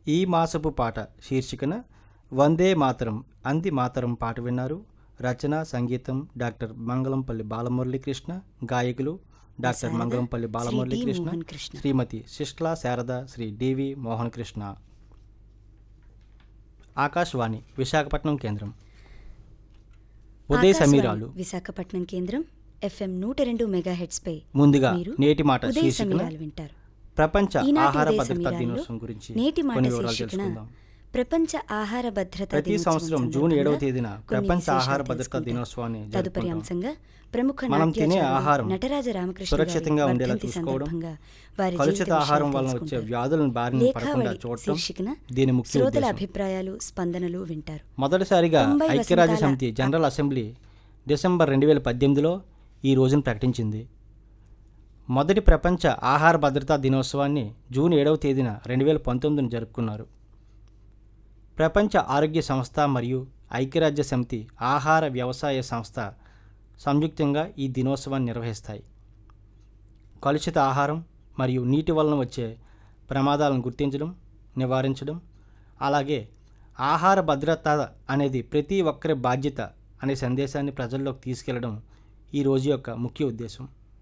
ఈ మాసపు పాట శీర్షికన వందే మాతరం అంది మాతరం పాట విన్నారు రచన సంగీతం డాక్టర్ మంగళంపల్లి బాలమురళీకృష్ణ గాయకులు doctor Sharada, Mangalampalli Shri D. Balamuralikrishna Mohan Krishna. Shrimati Sishla Sharada Shri DV Mohan Krishna Akashvani Visakhapatnam కేంద్రం ఉదయ ఆకాశవాణి సమీరాలు విశాఖపట్నం కేంద్రం ఎఫ్ఎం నూట రెండు మెగాహెట్స్ పై ముందుగా మీరు నేటి మాట ఉదయ శీర్షికన సమీరాలు వింటారు ప్రపంచ ఈనాటి ఆహార ఉదయ భద్రతా సమీరాల్లో దినోత్సవం గురించి నేటి మాట కొన్ని వివరాలు శీర్షికన తెలుసుకుందాం ప్రపంచ ఆహార భద్రత ప్రతి దినోత్సవం సంవత్సరం జూన్ సందర్భంగా ఏడవ తేదీన కొన్ని ప్రపంచ విశేషాలు ఆహార భద్రతా తెలుసుకుందాం. దినోత్సవాన్ని తదుపరి జరుపుకుంటాం అంశంగా ప్రముఖ మనం తినే నాట్యాచార్యులు ఆహారం నటరాజ రామకృష్ణ సురక్షితంగా గారి ఉండేలా వర్ధంతి చూసుకోవడం, సందర్భంగా వారి కలుషిత జీవిత ఆహారం విషయాలు వలన వచ్చే తెలుసుకుంటారు. వ్యాధులను బారిన పడకుండా లేఖావళి చూడటం శీర్షికన దీని ముఖ్య శ్రోతల ఉద్దేశం అభిప్రాయాలు స్పందనలు వింటారు మొదటిసారిగా తొంభై ఐక్యరాజ్య వసంతాల సమితి జనరల్ అసెంబ్లీ డిసెంబర్ రెండు వేల పద్దెనిమిదిలో ఈ రోజును ప్రకటించింది మొదటి ప్రపంచ ఆహార భద్రతా దినోత్సవాన్ని జూన్ ఏడవ తేదీన రెండు వేల పంతొమ్మిదిని జరుపుకున్నారు ప్రపంచ ఆరోగ్య సంస్థ మరియు ఐక్యరాజ్య సమితి ఆహార వ్యవసాయ సంస్థ సంయుక్తంగా ఈ దినోత్సవాన్ని నిర్వహిస్తాయి కలుషిత ఆహారం మరియు నీటి వలన వచ్చే ప్రమాదాలను గుర్తించడం నివారించడం అలాగే ఆహార భద్రత అనేది ప్రతి ఒక్కరి బాధ్యత అనే సందేశాన్ని ప్రజల్లోకి తీసుకెళ్లడం ఈ రోజు యొక్క ముఖ్య ఉద్దేశం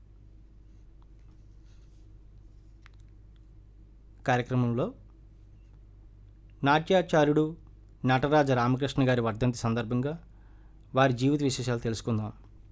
కార్యక్రమంలో నాట్యాచార్యుడు నటరాజ రామకృష్ణ గారి వర్ధంతి సందర్భంగా వారి జీవిత విశేషాలు తెలుసుకుందాం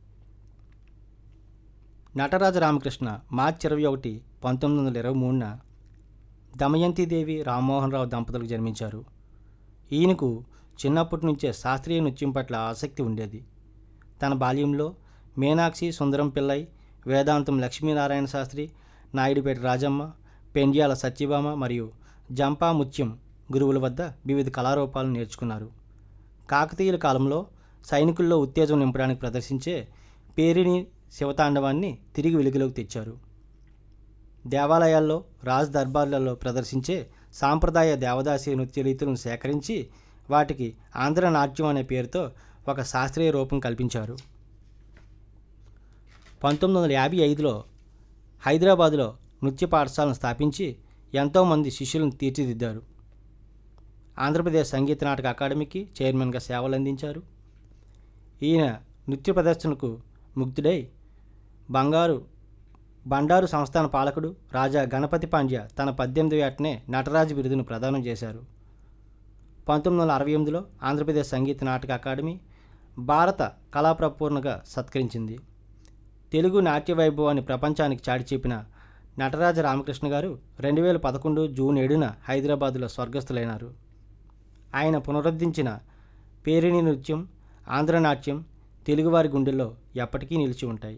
నటరాజ రామకృష్ణ మార్చి ఇరవై ఒకటి పంతొమ్మిది వందల ఇరవై మూడున దమయంతిదేవి రామ్మోహన్ రావు దంపతులకు జన్మించారు ఈయనకు చిన్నప్పటి నుంచే శాస్త్రీయ నృత్యం పట్ల ఆసక్తి ఉండేది తన బాల్యంలో మీనాక్షి సుందరం పిల్లై వేదాంతం లక్ష్మీనారాయణ శాస్త్రి నాయుడుపేట రాజమ్మ పెండ్యాల సత్యభామ మరియు జంపా ముత్యం గురువుల వద్ద వివిధ కళారూపాలను నేర్చుకున్నారు కాకతీయుల కాలంలో సైనికుల్లో ఉత్తేజం నింపడానికి ప్రదర్శించే పేరిణి శివతాండవాన్ని తిరిగి వెలుగులోకి తెచ్చారు దేవాలయాల్లో రాజ్ దర్బార్లలో ప్రదర్శించే సాంప్రదాయ దేవదాసి నృత్య రీతులను సేకరించి వాటికి ఆంధ్ర నాట్యం అనే పేరుతో ఒక శాస్త్రీయ రూపం కల్పించారు పంతొమ్మిది వందల యాభై ఐదులో హైదరాబాదులో నృత్య పాఠశాలను స్థాపించి ఎంతోమంది శిష్యులను తీర్చిదిద్దారు ఆంధ్రప్రదేశ్ సంగీత నాటక అకాడమీకి చైర్మన్గా సేవలు అందించారు ఈయన నృత్య ప్రదర్శనకు ముగ్ధుడై బంగారు బండారు సంస్థాన పాలకుడు రాజా గణపతి పాండ్య తన పద్దెనిమిది ఏటనే నటరాజు బిరుదును ప్రదానం చేశారు పంతొమ్మిది వందల అరవై ఎనిమిదిలో ఆంధ్రప్రదేశ్ సంగీత నాటక అకాడమీ భారత కళాప్రపూర్ణగా సత్కరించింది తెలుగు నాట్య వైభవాన్ని ప్రపంచానికి చాటి చెప్పిన నటరాజ రామకృష్ణ గారు రెండు వేల పదకొండు జూన్ ఏడున హైదరాబాదులో స్వర్గస్థులైనారు ఆయన పునరుద్ధరించిన పేరిణి నృత్యం ఆంధ్రనాట్యం తెలుగువారి గుండెల్లో ఎప్పటికీ నిలిచి ఉంటాయి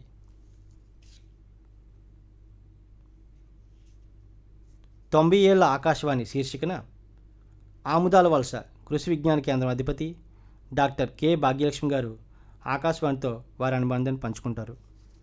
తొంభై ఏళ్ల ఆకాశవాణి శీర్షికన ఆముదాల వలస కృషి విజ్ఞాన కేంద్రం అధిపతి డాక్టర్ కె భాగ్యలక్ష్మి గారు ఆకాశవాణితో వారి అనుబంధాన్ని పంచుకుంటారు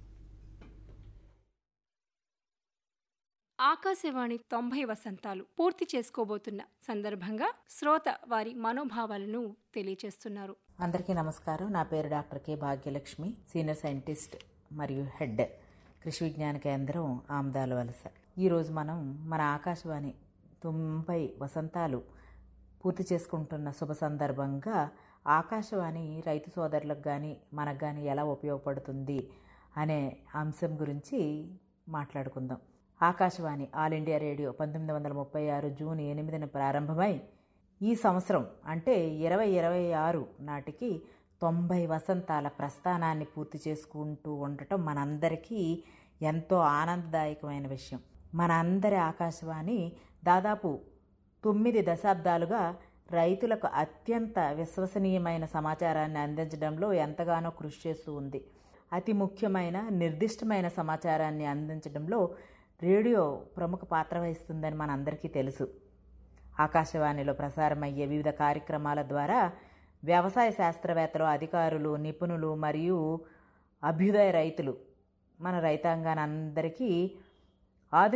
ఆకాశవాణి తొంభై వసంతాలు పూర్తి చేసుకోబోతున్న సందర్భంగా శ్రోత వారి మనోభావాలను తెలియచేస్తున్నారు అందరికీ నమస్కారం నా పేరు doctor K Bhagyalakshmi senior scientist మరియు హెడ్ కృషి విజ్ఞాన కేంద్రం ఆమదాల వలస ఈరోజు మనం మన ఆకాశవాణి తొంభై వసంతాలు పూర్తి చేసుకుంటున్న శుభ సందర్భంగా ఆకాశవాణి రైతు సోదరులకు కానీ మనకు కానీ ఎలా ఉపయోగపడుతుంది అనే అంశం గురించి మాట్లాడుకుందాం ఆకాశవాణి ఆల్ ఇండియా రేడియో పంతొమ్మిది వందల ముప్పై ఆరు జూన్ ఎనిమిదిన ప్రారంభమై ఈ సంవత్సరం అంటే ఇరవై ఇరవై ఆరు నాటికి తొంభై వసంతాల ప్రస్థానాన్ని పూర్తి చేసుకుంటూ ఉండటం మనందరికీ ఎంతో ఆనందదాయకమైన విషయం మన అందరి ఆకాశవాణి దాదాపు తొమ్మిది దశాబ్దాలుగా రైతులకు అత్యంత విశ్వసనీయమైన సమాచారాన్ని అందించడంలో ఎంతగానో కృషి చేస్తూ ఉంది అతి ముఖ్యమైన నిర్దిష్టమైన సమాచారాన్ని అందించడంలో రేడియో ప్రముఖ పాత్ర వహిస్తుందని మనందరికీ తెలుసు ఆకాశవాణిలో ప్రసారమయ్యే వివిధ కార్యక్రమాల ద్వారా వ్యవసాయ శాస్త్రవేత్తలు అధికారులు నిపుణులు మరియు అభ్యుదయ రైతులు మన రైతాంగానందరికీ ఆధునిక